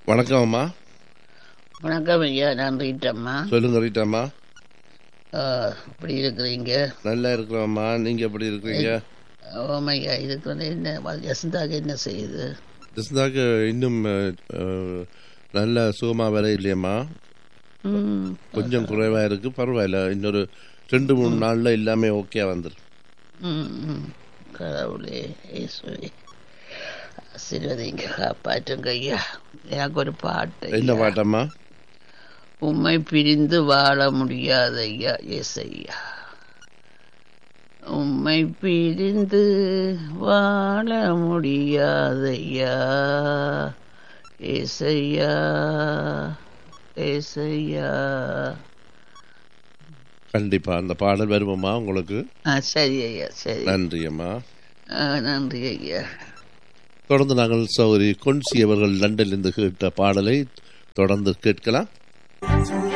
வணக்கம் அம்மா வணக்கம் ஐயா நான் ரீட்டம்மா சொல்லுங்க ரீட்டாம்மா ஆ, இப்படி இருக்கிறீங்க நல்லா இருக்கிறோம்மா நீங்க எப்படி இருக்கிறீங்க ஓமையா இதுக்கு வந்து என்ன யசந்தாக என்ன செய்யுது ஜஸ்தாக்கு இன்னும் அஹ், அஹ், நல்ல சுகமா வர இல்லையம்மா ம், கொஞ்சம் குறைவா இருக்கு பரவாயில்ல இன்னொரு ரெண்டு மூணு நாள்ல எல்லாமே ஓகே வந்துடும் ம், ம். கடவுளே ஈஸ்வரி ஆசீர்வதிங்க காப்பாற்றுங்க ஐயா எனக்கு ஒரு பாட்டு என்ன ஐயா. பாட்டம்மா உம்மை பிரிந்து வாழ முடியாத ஐயா எஸ் ஐயா உம்மை பிரிந்து வாழ முடியாத ஐயா ஏசையா ஏசையா கண்டிப்பா அந்த பாடல் வருவோம்மா உங்களுக்கு ஆ சரி ஐயா சரி நன்றி அம்மா ஆ, நன்றி ஐயா தொடர்ந்து நாங்கள் சௌரி கொன்சி அவர்கள் லண்டனிலிருந்து கேட்ட பாடலை தொடர்ந்து கேட்கலாம்